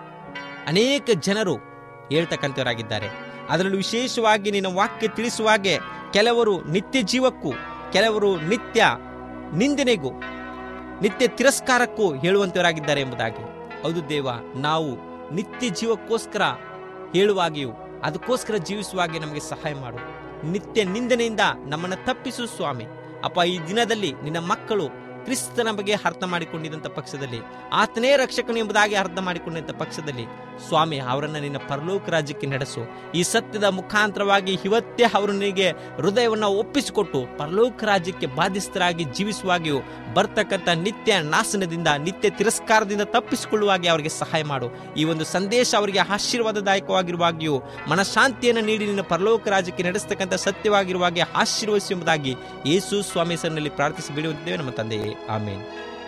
ಅನೇಕ ಜನರು ಹೇಳ್ತಕ್ಕಂಥವರಾಗಿದ್ದಾರೆ ಅದರಲ್ಲೂ ವಿಶೇಷವಾಗಿ ನಿನ್ನ ವಾಕ್ಯ ತಿಳಿಸುವಾಗೆ ಕೆಲವರು ನಿತ್ಯ ಜೀವಕ್ಕೂ ಕೆಲವರು ನಿತ್ಯ ನಿಂದನೆಗೂ ನಿತ್ಯ ತಿರಸ್ಕಾರಕ್ಕೂ ಹೇಳುವಂತವರಾಗಿದ್ದಾರೆ ಎಂಬುದಾಗಿ ಹೌದು ದೇವ ನಾವು ನಿತ್ಯ ಜೀವಕ್ಕೋಸ್ಕರ ಹೇಳುವಾಗಿಯೂ ಅದಕ್ಕೋಸ್ಕರ ಜೀವಿಸುವಾಗೆ ನಮಗೆ ಸಹಾಯ ಮಾಡು ನಿತ್ಯ ನಿಂದನೆಯಿಂದ ನಮ್ಮನ್ನು ತಪ್ಪಿಸು ಸ್ವಾಮಿ ಅಪ್ಪ ಈ ದಿನದಲ್ಲಿ ನಿನ್ನ ಮಕ್ಕಳು ಕ್ರಿಸ್ತನ ಬಗ್ಗೆ ಅರ್ಥ ಮಾಡಿಕೊಂಡಿದ್ದಂಥ ಪಕ್ಷದಲ್ಲಿ ಆತನೇ ರಕ್ಷಕನು ಎಂಬುದಾಗಿ ಅರ್ಥ ಮಾಡಿಕೊಂಡಂಥ ಪಕ್ಷದಲ್ಲಿ ಸ್ವಾಮಿ ಅವರನ್ನ ನಿನ್ನ ಪರಲೋಕ ರಾಜ್ಯಕ್ಕೆ ನಡೆಸು ಈ ಸತ್ಯದ ಮುಖಾಂತರವಾಗಿ ಇವತ್ತೇ ಅವರು ನಿನಗೆ ಹೃದಯವನ್ನು ಒಪ್ಪಿಸಿಕೊಟ್ಟು ಪರಲೋಕ ರಾಜ್ಯಕ್ಕೆ ಬಾಧ್ಯಸ್ಥರಾಗಿ ಜೀವಿಸುವಾಗಿಯೂ ಬರ್ತಕ್ಕಂಥ ನಿತ್ಯ ನಾಶನದಿಂದ ನಿತ್ಯ ತಿರಸ್ಕಾರದಿಂದ ತಪ್ಪಿಸಿಕೊಳ್ಳುವಾಗೆ ಅವರಿಗೆ ಸಹಾಯ ಮಾಡು ಈ ಒಂದು ಸಂದೇಶ ಅವರಿಗೆ ಆಶೀರ್ವಾದದಾಯಕವಾಗಿರುವಾಗಿಯೂ ಮನಃಶಾಂತಿಯನ್ನು ನೀಡಿ ನಿನ್ನ ಪರಲೋಕ ರಾಜ್ಯಕ್ಕೆ ನಡೆಸ್ತಕ್ಕಂಥ ಸತ್ಯವಾಗಿರುವಾಗೆ ಆಶೀರ್ವದಿಸು ಎಂಬುದಾಗಿ ಯೇಸು ಸ್ವಾಮಿ ಹೆಸರಿನಲ್ಲಿ ಪ್ರಾರ್ಥಿಸಿ ಬಿಡುವಂತಿದ್ದೇವೆ ನಮ್ಮ ತಂದೆಯೇ ಆಮೇನ್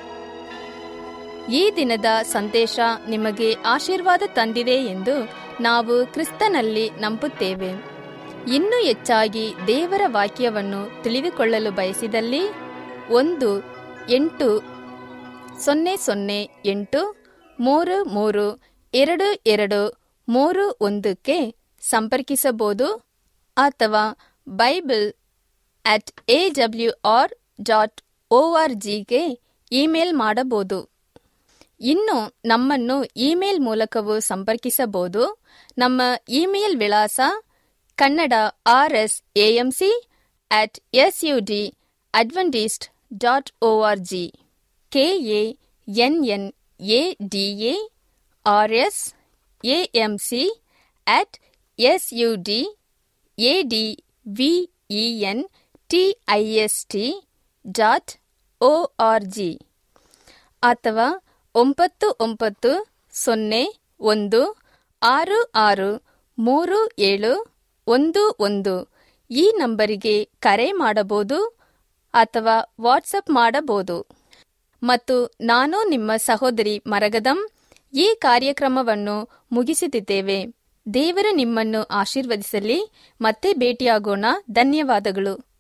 ಈ ದಿನದ ಸಂದೇಶ ನಿಮಗೆ ಆಶೀರ್ವಾದ ತಂದಿದೆ ಎಂದು ನಾವು ಕ್ರಿಸ್ತನಲ್ಲಿ ನಂಬುತ್ತೇವೆ ಇನ್ನೂ ಹೆಚ್ಚಾಗಿ ದೇವರ ವಾಕ್ಯವನ್ನು ತಿಳಿದುಕೊಳ್ಳಲು ಬಯಸಿದಲ್ಲಿ ಒಂದು ಎಂಟು ಸೊನ್ನೆ ಸೊನ್ನೆ ಎಂಟು ಮೂರು ಮೂರು ಎರಡು ಎರಡು ಮೂರು ಒಂದಕ್ಕೆ ಸಂಪರ್ಕಿಸಬಹುದು ಅಥವಾ Bible at A W R dot O R ಜಿಗೆ ಇಮೇಲ್ ಮಾಡಬಹುದು ಇನ್ನು ನಮ್ಮನ್ನು ಇಮೇಲ್ ಮೂಲಕವೂ ಸಂಪರ್ಕಿಸಬಹುದು ನಮ್ಮ ಇಮೇಲ್ ವಿಳಾಸ Kannada R S A M C at S U D Adventist dot O R G K A N N A D A R S A M C at S U D A D V E N T I S T dot O R G ಅಥವಾ ಒಂಬತ್ತು ಒಂಬತ್ತು ಸೊನ್ನೆ ಒಂದು ಆರು ಆರು ಮೂರು ಏಳು ಒಂದು ಒಂದು ಈ ನಂಬರಿಗೆ ಕರೆ ಮಾಡಬಹುದು ಅಥವಾ ವಾಟ್ಸಪ್ ಮಾಡಬಹುದು ಮತ್ತು ನಾನು ನಿಮ್ಮ ಸಹೋದರಿ ಮರಗದಂ ಈ ಕಾರ್ಯಕ್ರಮವನ್ನು ಮುಗಿಸುತ್ತಿದ್ದೇವೆ ದೇವರು ನಿಮ್ಮನ್ನು ಆಶೀರ್ವದಿಸಲಿ ಮತ್ತೆ ಭೇಟಿಯಾಗೋಣ ಧನ್ಯವಾದಗಳು